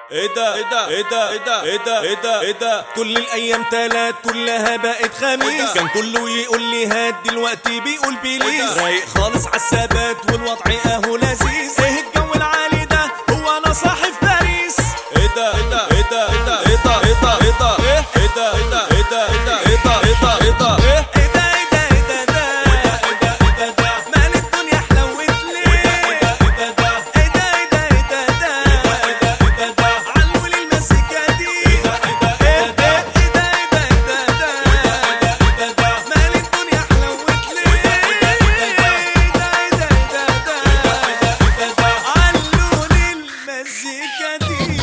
ايه ده ايه ده ايه ده ايه ده ايه ده ايه ده ايه ده كل الايام تلات كلها بقت خميس كان كله يقول لي هات دلوقتي بيقول بليز رايق خالص عالثبات والوضع اهو لذيذ ايه الجو العالي ده هو انا صاحي في باريس ايه ده ايه ده ايه ده ايه ده ايه ده ايه ده ايه ده ايه ده ايه ده ايه ده ايه ده ايه ده ايه ده ايه ده ايه ايه ده ايه ده ايه ده ده ايه ده ايه ده ده مال الدنيا حلوت ليه ايه ده ايه ده ايه ده ايه ده ايه ده ده ايه ده ايه ده علوا لي المزيكا دي ايه ده ايه ده ايه ده ايه ده ايه ده ده ايه ده مال الدنيا حلوت ليه ايه ده ايه ده ايه ده ده علوا لي المزيكا دي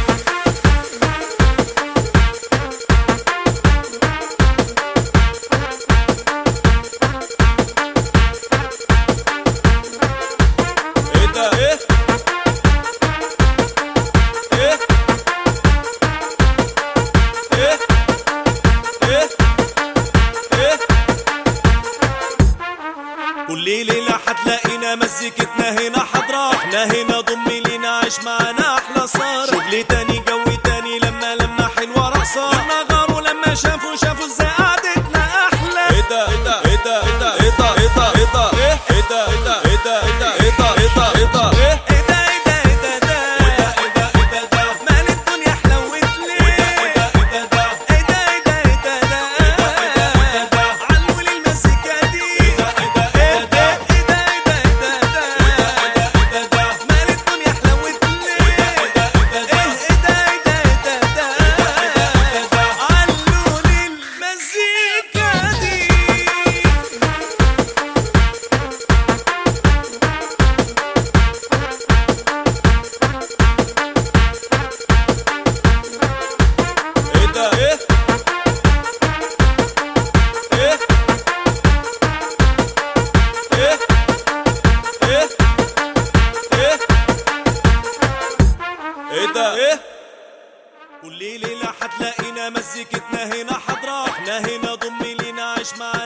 ايه ده ايه ايه ايه ايه ايه كل ليلة هتلاقينا مزيكتنا هنا حضرة احنا هنا ضم لينا عيش معانا احلى صار شغل تاني جو تاني لما لما حلوة رقصة لما غاروا لما شافوا شافوا ازاي قعدتنا احلى ايه ده ايه ده ايه ده ايه ده ايه ده ايه ده ايه ده ايه ايه ده ايه ده ايه ده ايه ده ايه ده ايه ده ايه ده ايه ايه ده ايه ده ايه ده ده ايه ده ايه ده ايه ده مال الدنيا حلوت ليه ايه ده ايه ده ايه ده ايه ده ايه ده ده علوا لي المزيكا دي ايه ده ايه ده ايه ده ايه ده ايه ده ايه ده مال الدنيا حلوت ليه ايه ده ايه ده ايه ده ايه ده علوا لي المزيكا دي ايه ده ايه ايه ايه ايه ايه ايه ده ايه كل ليلة هتلاقينا مزيكتنا هنا حضرة احنا هنا ضم لينا عيش معانا